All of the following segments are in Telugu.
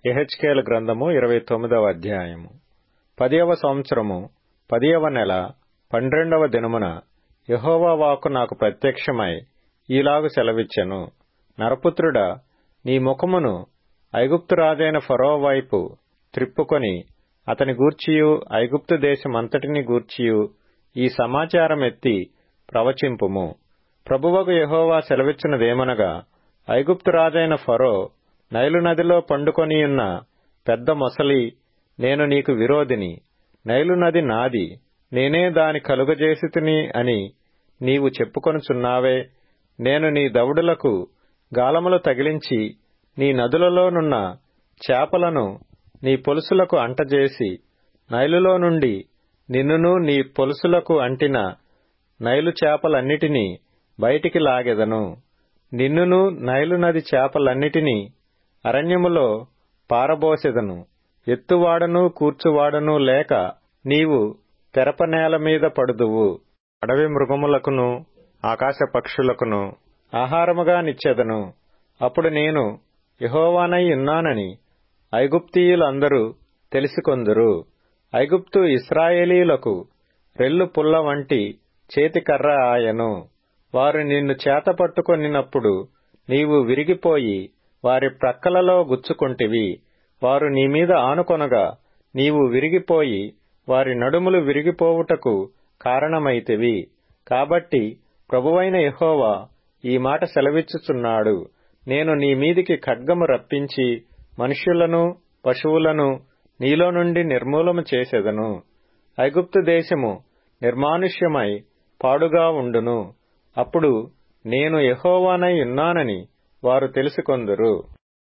ఎహెచ్కేల్ గ్రంథము ఇరవై తొమ్మిదవ అధ్యాయము పదియవ సంవత్సరము పదియవ నెల పన్నెండవ దినమున యెహోవా వాక్కు నాకు ప్రత్యక్షమై ఈలాగు సెలవిచ్చెను నరపుత్రుడా నీ ముఖమును ఐగుప్తు రాజైన ఫరో వైపు త్రిప్పుకొని అతని గూర్చియు ఐగుప్తు దేశమంతటిని గూర్చియు ఈ సమాచారం ఎత్తి ప్రవచింపుము ప్రభువగు యెహోవా సెలవిచ్చినదేమనగా ఐగుప్తు రాజైన ఫరో నైలు నదిలో పండుకొనియున్న పెద్ద మొసలి నేను నీకు విరోధిని నైలు నది నాది నేనే దాని కలుగజేసితిని అని నీవు చెప్పుకొనుచున్నావే నేను నీ దవడులకు గాలములు తగిలించి నీ నదులలోనున్న చేపలను నీ పొలుసులకు అంటజేసి నైలులో నుండి నిన్నును నీ పొలుసులకు అంటిన నైలు చేపలన్నిటినీ బయటికి లాగెదను నిన్నును నైలు నది చేపలన్నిటినీ అరణ్యములో పారబోసెదను ఎత్తువాడను కూర్చువాడను లేక నీవు తెరపనేల మీద పడుదువు అడవి మృగములకును ఆకాశ పక్షులకును ఆహారముగా నిచ్చెదను అప్పుడు నేను యహోవానై ఉన్నానని ఐగుప్తీయులందరూ తెలిసికొందురు ఐగుప్తు ఇస్రాయేలీలకు రెల్లు పుల్ల వంటి చేతికర్ర ఆయను వారు నిన్ను చేతపట్టుకొనినప్పుడు నీవు విరిగిపోయి వారి ప్రక్కలలో గుచ్చుకొంటివి వారు నీ మీద ఆనుకొనగా నీవు విరిగిపోయి వారి నడుములు విరిగిపోవుటకు కారణమైతివి కాబట్టి ప్రభువైన యెహోవా ఈ మాట సెలవిచ్చుచున్నాడు నేను నీ మీదికి ఖడ్గము రప్పించి మనుష్యులను పశువులను నీలో నుండి నిర్మూలము చేసెదను ఐగుప్తు దేశము నిర్మానుష్యమై పాడుగా ఉండును అప్పుడు నేను యెహోవానై ఉన్నానని వారు తెలుసుకొందురు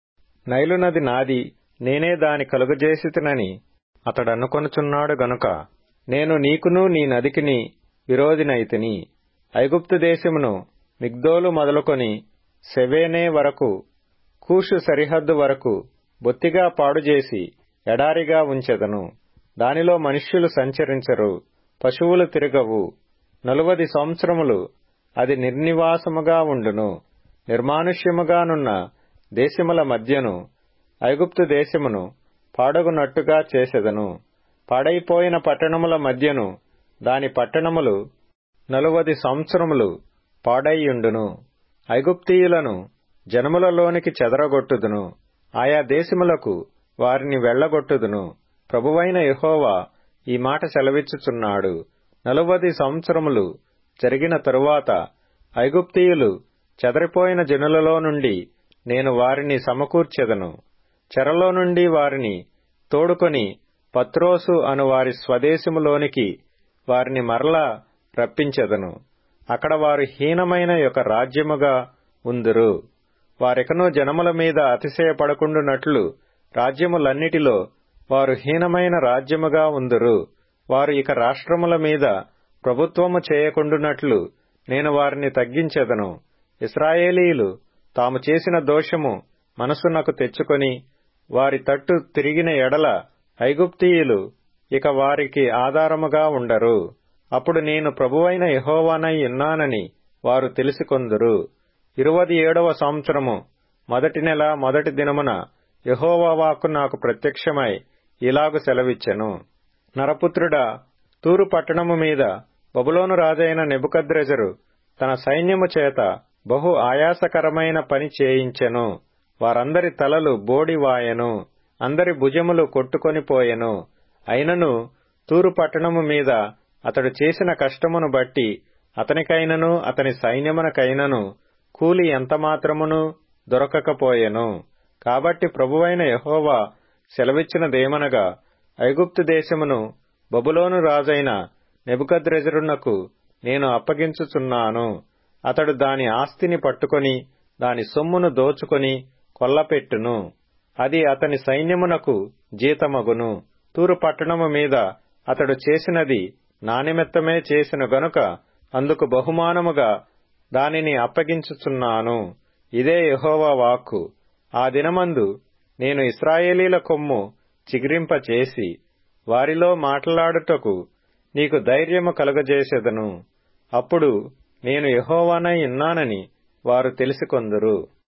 నైలు నది నాది నేనే దాని కలుగజేసితినని అతడనుకొనుచున్నాడు గనుక నేను నీకును నీ నదికిని విరోధినైతిని ఐగుప్తు దేశమును మిగ్దోలు మొదలుకొని సెవేనే వరకు కూషు సరిహద్దు వరకు బొత్తిగా పాడుచేసి ఎడారిగా ఉంచెదను దానిలో మనుష్యులు సంచరించరు పశువులు తిరగవు నలువది సంవత్సరములు అది నిర్నివాసముగా ఉండును నిర్మానుష్యముగానున్న దేశముల మధ్యను ఐగుప్తు దేశమును పాడగునట్టుగా చేసెదను పాడైపోయిన పట్టణముల మధ్యను దాని పట్టణములు నలువది సంవత్సరములు పాడైయుండును ఐగుప్తీయులను జనములలోనికి చెదరగొట్టుదును ఆయా దేశములకు వారిని వెళ్లగొట్టుదును ప్రభువైన యెహోవా ఈ మాట సెలవిచ్చుచున్నాడు నలువది సంవత్సరములు జరిగిన తరువాత ఐగుప్తీయులు చెదరిపోయిన జనులలో నుండి నేను వారిని సమకూర్చెదను చెరలో నుండి వారిని తోడుకొని పత్రోసు అను వారి స్వదేశములోనికి వారిని మరలా రప్పించెదను అక్కడ వారు హీనమైన యొక్క రాజ్యముగా ఉందురు వారెకనో జనముల మీద అతిశయపడకుండునట్లు రాజ్యములన్నిటిలో వారు హీనమైన రాజ్యముగా ఉందురు వారు ఇక రాష్ట్రముల మీద ప్రభుత్వము చేయకుండునట్లు నేను వారిని తగ్గించెదను ఇస్రాయేలీలు తాము చేసిన దోషము మనసునకు తెచ్చుకొని వారి తట్టు తిరిగిన ఎడల ఐగుప్తీయులు ఇక వారికి ఆధారముగా ఉండరు అప్పుడు నేను ప్రభువైన యహోవానై ఉన్నానని వారు తెలిసికొందురు ఇరువది ఏడవ సంవత్సరము మొదటి నెల మొదటి దినమున యహోవా వాక్కు నాకు ప్రత్యక్షమై ఇలాగు సెలవిచ్చెను నరపుత్రుడా తూరు పట్టణము మీద బబులోను రాజైన నెబుకద్రెజరు తన సైన్యము చేత బహు ఆయాసకరమైన పని చేయించెను వారందరి తలలు బోడివాయెను అందరి భుజములు కొట్టుకొనిపోయెను అయినను తూరు పట్టణము మీద అతడు చేసిన కష్టమును బట్టి అతనికైనను అతని సైన్యమునకైనను కూలి ఎంతమాత్రమును దొరకకపోయెను కాబట్టి ప్రభువైన యహోవా సెలవిచ్చినదేమనగా ఐగుప్తు దేశమును బబులోను రాజైన నెబుకద్రెజరునకు నేను అప్పగించుచున్నాను అతడు దాని ఆస్తిని పట్టుకొని దాని సొమ్మును దోచుకొని కొల్లపెట్టును అది అతని సైన్యమునకు జీతమగును తూరు పట్టణము మీద అతడు చేసినది నానిమెత్తమే చేసిన గనుక అందుకు బహుమానముగా దానిని అప్పగించుచున్నాను ఇదే యహోవా వాక్కు ఆ దినమందు నేను ఇస్రాయేలీల కొమ్ము చిగిరింపచేసి వారిలో మాట్లాడుటకు నీకు ధైర్యము కలుగజేసెదను అప్పుడు నేను యహోవానై ఉన్నానని వారు తెలిసికొందురు